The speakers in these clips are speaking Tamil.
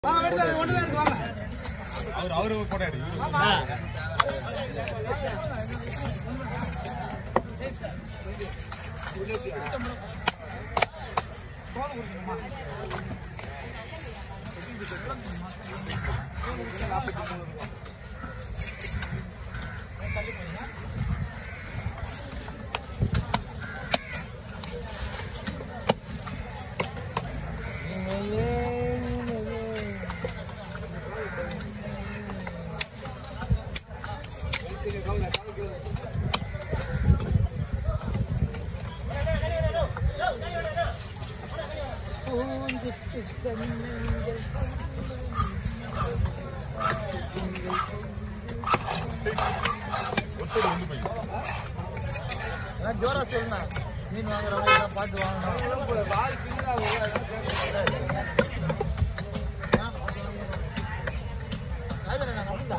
அவர் அவரு போட்டோ எடு ஒருத்தர் வந்து போய் நான் ஜோரா சொல்லுண்ணா மீன் வாங்குறவங்க எல்லாம் பார்த்து வாங்கணும் ராஜண்ணா, அப்படிதா?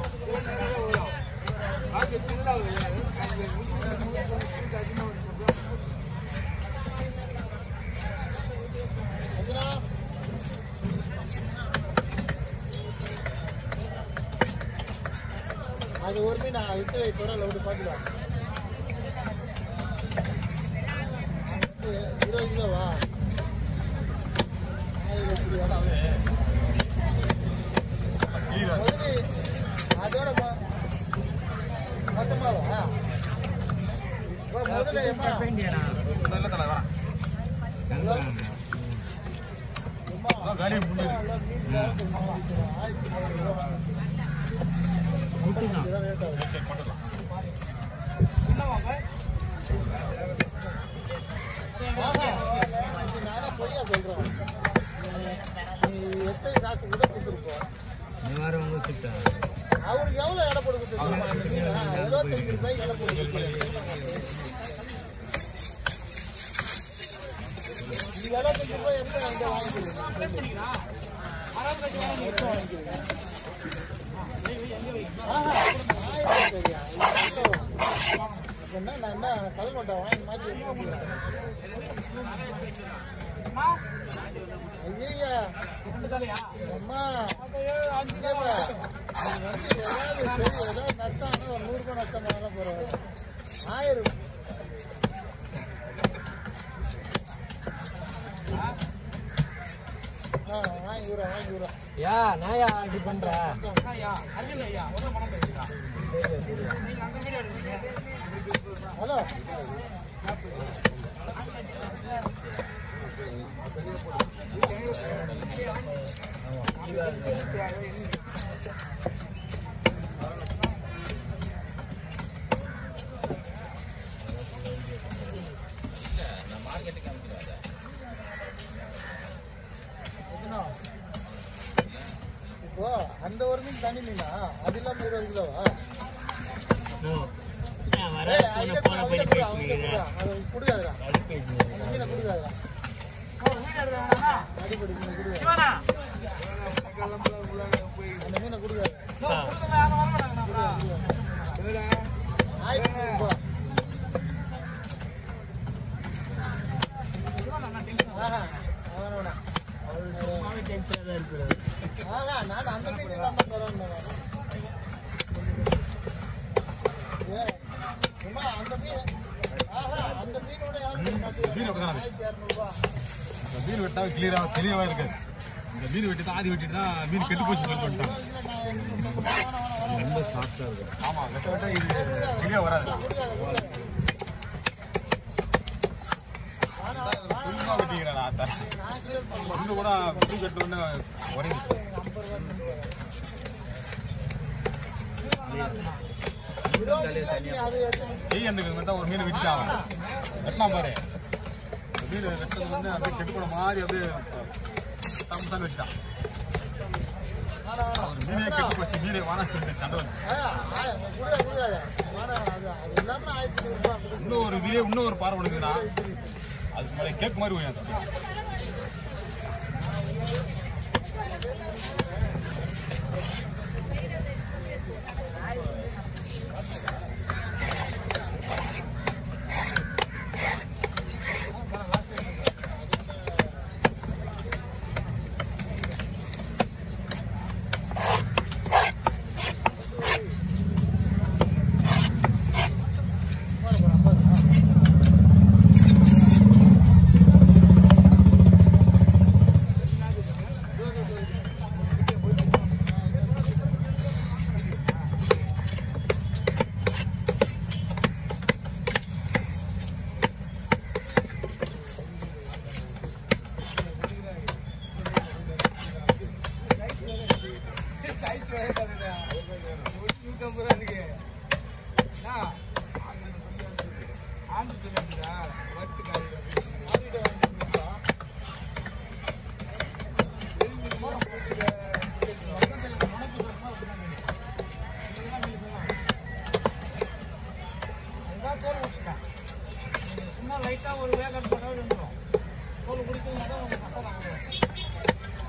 அர்ஜுனா? அது ஒரு மீன் நான் விட்டு வை குரல் அப்படி பார்த்துக்கலாம் இருபது கிலோவா ஆயிரத்தி கிலோவா? கீழே முதல்ல அதோட மொ- மொத்தமாவா ஓ, முதல்ல ஏம்மா? நல்ல தலை வரேன் ஹலோ? அம்மா, அதான் வேலையை முன்னேறி அவ்வளோ மீன் வேலை செய்யணும். ஆயிரத்தி ஐநூறு ரூபா வாங்கணும். ஐம்பத்தஞ்சு ரூபா rate ஆகுது. சரி போட்டுடலாம் ஆஹா, இது நானே பொய்யா சொல்றேன். நீ எத்தனை காசு கூட கொடுத்துருப்போம் அவருக்கு எவ்வளவு எடை போட்டு கொடுத்துருக்கோம் அந்த மீனை? எழுபத்தஞ்சு ரூபாய்க்கு எடை போட்டு கொடுத்துருக்கோம். நீ எழுபத்தஞ்சு ரூபாய் எப்படி அங்க வாங்கிக்கிறீங்க? எப்போ வாங்கிக்கிறீங்க? ஆஹா, ஆயிரம் சரியா? இது மட்டும். அப்ப என்ன, நான் என்ன கல் மட்டை வாங்கி மாத்தி வச்சுக்கிறேன். ஐயையா. அம்மா. இங்கே வா. நீ வந்து ஏதாவது சரி, ஏதாவது நஷ்டம் ஆனா ஒரு நூறு ரூபாய் நஷ்டம் ஆனாலும் பரவாயில்ல. ஆயிரம் ஆ, வாங்கி விடுறேன், வாங்கி விடுறேன். யா நாயா இப்படி பண்ற ஹலோ எத்தனை? இப்போ அந்த ஒரு மீன் தனி மீனா அது இல்லாம இருபது கிலோவா ஏய், அதுல கூட அவன்கிட்ட கொடு, அவன்கிட்ட கொடு. அதை கொடுக்காதடா. அந்த மீனை கொடுக்காதடா. அடிப்படை மீனை கொடுக்காத. அந்த மீனை கொடுக்காத. ஆயிரத்தி நூறு ரூபாய். ஆஹா, அவன வேணாம். ஆஹா, நான் அந்த மீன் இல்லாம தரேன் ஏய், அம்மா, அந்த மீன் ஆஹா, அந்த மீனோட யாரும் மீன் அப்படிதான் இருக்கு. ஆயிரத்தி இரநூறு ரூபாய். இந்த மீன் வெட்டா கிளியரா தெளிவா இருக்காது இந்த மீன் வெட்டி தான் ஆதி வெட்டினா மீன் கெட்டு போச்சு சொல்லி பண்ணிட்டாங்க ஆமா வெட்ட வெட்ட இது கிளியா வராது புதுசா வெட்டிக்கிறேன் ஆத்தா இன்னும் கூட புது கட்டு வந்து உறையுது செய் அந்த மட்டும் ஒரு மீன் வெட்டிட்டான் வெட்டினா பாரு இந்த மீன் வெட்டது வந்து அப்படியே கெட்டு போன மாதிரி அப்படியே சம்சான் வெட்டிட்டான் அவர் மீனே கெட்டு போச்சு மீனே வானா சொல்லிட்டு சண்டை வந்து இன்னும் ஒரு இதுலயே இன்னும் ஒரு பார்வை விடுக்குதுன்னா அது மேலே கேக் மாதிரி போய் அந்த சும்மா லைட்டா ஒரு வேகம் போட்டாலும் இருந்துரும் தோல் குடிக்கலாம் உங்களுக்கு மசாலா வரும்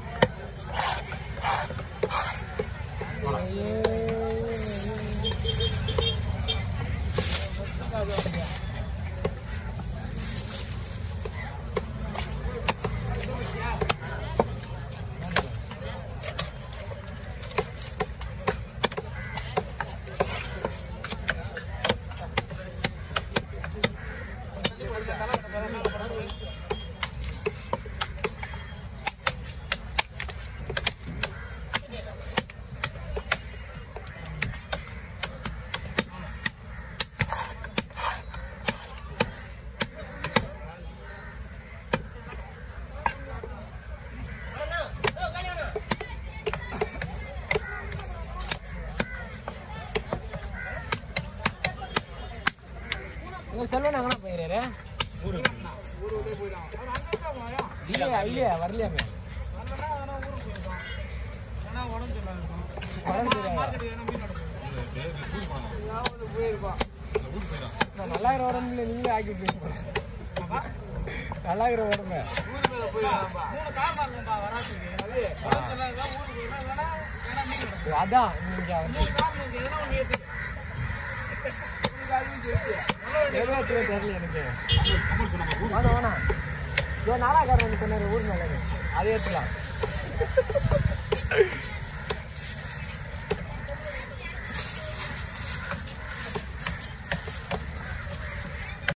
உங்க செல்வன் எங்கண்ணா போயிடுறாரு இல்லையா இல்லையா வரலையாமே உடம்பு சரியில்லை. நான் நல்லாயிரம் உடம்புல நீங்களே ஆக்கி விட்டுருங்க நல்லாயிரம் உடம்பு அதான் நீங்க வந்து எவ்வளோ தெரியல எனக்கு வேணாம் வேணாம் இதோ நாலாக்காரன் ஒன்று சொன்னாரு ஊர் நல்லது அதை ஏற்றுலாம்